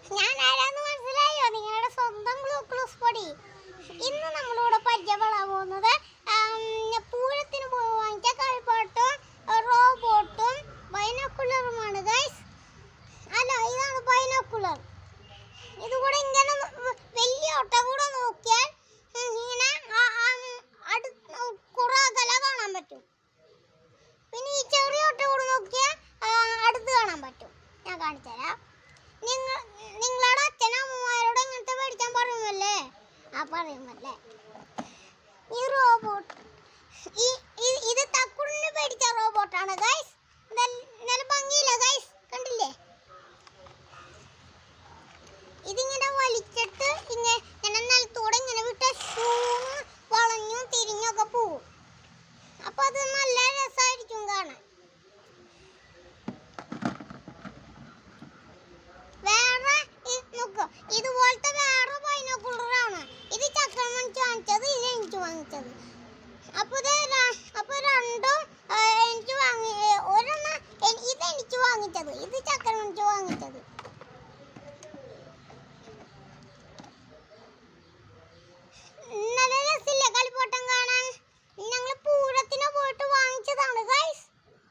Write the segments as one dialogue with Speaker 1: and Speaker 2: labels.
Speaker 1: ഞാൻ ആരാന്ന് മനസ്സിലായോ നിങ്ങളുടെ സ്വന്തം ഗ്ലൂക്കോസ് പൊടി ഇന്ന് നമ്മളിവിടെ പരിചയപ്പെടാൻ പോകുന്നത് ആം, പൂരത്തിന് പോയി വാങ്ങിച്ച കളിപ്പാട്ടും റോബോട്ടും ബൈനോക്കുലറുമാണ് ഗൈസ് അല്ല ഇതാണ് ബൈനോക്കുലർ ഇത് കൂടെ ഇങ്ങനെ നോ- വലിയ ഒട്ട കൂടെ നോക്കിയാൽ ഉം, ഇങ്ങനെ ആ- ആ, ഉം, അടുത്ത് കുറെ അകല കാണാൻ പറ്റും പിന്നെ ഈ ചെറിയ ഒട്ട കൂടെ നോക്കിയാൽ ആ, അടുത്ത് കാണാൻ പറ്റും ഞാൻ കാണിച്ചു തരാം നിങ്ങൾ നിങ്ങളുടെ അച്ഛനും അമ്മമാരോട് ഇങ്ങനത്തെ മേടിക്കാൻ പറയുമല്ലേ ആ പറയുമല്ലേ ഈ റോബോട്ട് ഈ ഈ- ഇത് തക്കുടിന് മേടിച്ച റോബോട്ടാണ് ഗൈസ് നല്ല ഭംഗിയില്ല ഗൈസ് കണ്ടില്ലേ ഇതിങ്ങനെ വലിച്ചിട്ട് ഇങ്ങനെ ഇങ്ങനെ നിലത്തൂടെ ഇങ്ങനെ വിട്ട ഷൂന്ന് വളഞ്ഞും തിരിഞ്ഞൊക്കെ പോവും അപ്പൊ അത് നല്ല രസമായിരിക്കും കാണാൻ വേറെ ഇ- നോക്ക് ഇതുപോലത്തെ വേറെ ബൈനോക്കുലറാണ് ഇത് ചക്രം വാങ്ങിച്ച് വാങ്ങിച്ചത് ഇത് എനിക്ക് വാങ്ങിച്ചത് അപ്പൊ ഇത് ര- അപ്പൊ രണ്ടും ആ, എനിക്ക് വാങ്ങി ഏ, ഒരെണ്ണം എ- ഇത് എനിക്ക് വാങ്ങിച്ചത് ഇത് ചക്രം വാങ്ങിച്ച് വാങ്ങിച്ചത് നല്ല രസമില്ലേ കളിപ്പാട്ടം കാണാൻ ഞങ്ങൾ പൂരത്തിന് പോയിട്ട് വാങ്ങിച്ചതാണ് ഗൈസ്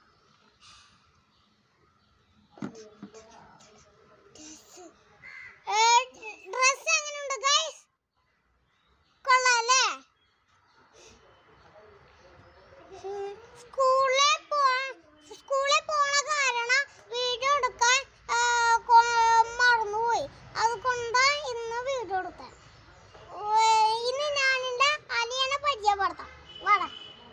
Speaker 1: ഡ്രസ് എങ്ങനെയുണ്ട് ഗൈസ് കൊള്ളാല്ലേ സ്കൂളിൽ പോ സ്കൂളിൽ പോണ കാരണം വീഡിയോ എടുക്കാൻ ആ, കൊ- മറന്നുപോയി അതുകൊണ്ട് ഇന്ന് വീഡിയോ എടുത്തത് ഏ, ഇന്ന് ഞാനെന്റെ അനിയനെ പരിചയപ്പെടുത്താം വാടാ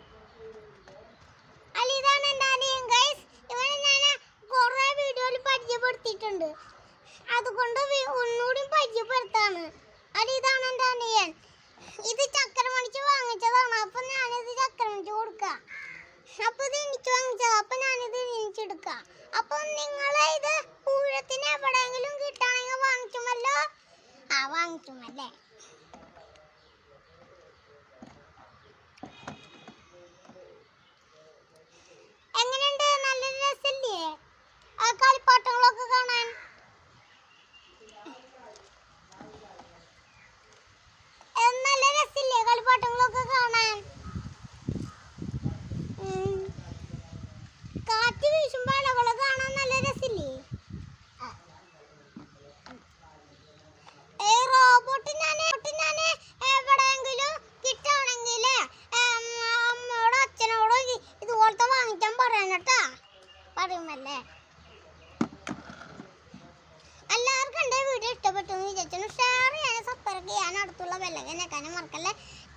Speaker 1: അലി ഇതാണ് എൻ്റെ അനിയൻ ഗൈസ് ഇവനെ ഞാൻ കുറേ വീഡിയോയിൽ പരിചയപ്പെടുത്തിയിട്ടുണ്ട് അതുകൊണ്ട് വി- ഒന്നുകൂടി പരിചയപ്പെടുത്താണ് അലി ഇതാണ് എൻ്റെ അനിയൻ ഇത് ചക്കരം മണിച്ച് വാങ്ങിച്ചതാണ് അപ്പൊ ഞാനിത് ചക്കരം മണിച്ച് കൊടുക്കാം അപ്പൊ ഇത് എനിക്ക് വാങ്ങിച്ചത് അപ്പൊ ഞാനിത് എനിച്ചെടുക്കാം അപ്പൊ നിങ്ങളെ ഇത് പൂരത്തിന് എവിടെയെങ്കിലും കിട്ടാണെങ്കിൽ വാങ്ങിച്ചുമല്ലോ ആ വാങ്ങിച്ചുമല്ലേ എങ്ങനെയുണ്ട് നല്ല രസല്ലേ ആ കളിപ്പാട്ടങ്ങളൊക്കെ കാണാൻ ഏ, നല്ല രസല്ലേ കളിപ്പാട്ടങ്ങളൊക്കെ കാണാൻ ഉം. കാറ്റ് വീശുമ്പോ ഇലകള് കാണാൻ നല്ല രസില്ലേ ഈ റോബോട്ട് ഞാന് ഞാന് എവിടെയെങ്കിലും കിട്ടുകയാണെങ്കിൽ അമ്മയോടോ അച്ഛനോടോ ഇ- ഇതുപോലത്തെ വാങ്ങിക്കാൻ പറയണട്ടാ പറയുമല്ലേ എല്ലാവർക്കും എൻ്റെ വീഡിയോ ഇഷ്ടപ്പെട്ടു എന്ന് വിചാരിച്ചു ഷെയർ ചെയ്യാനും സബ്സ്ക്രൈബ് ചെയ്യാനും അടുത്തുള്ള ബെല്ലകൻ വെക്കാനും മറക്കല്ലേ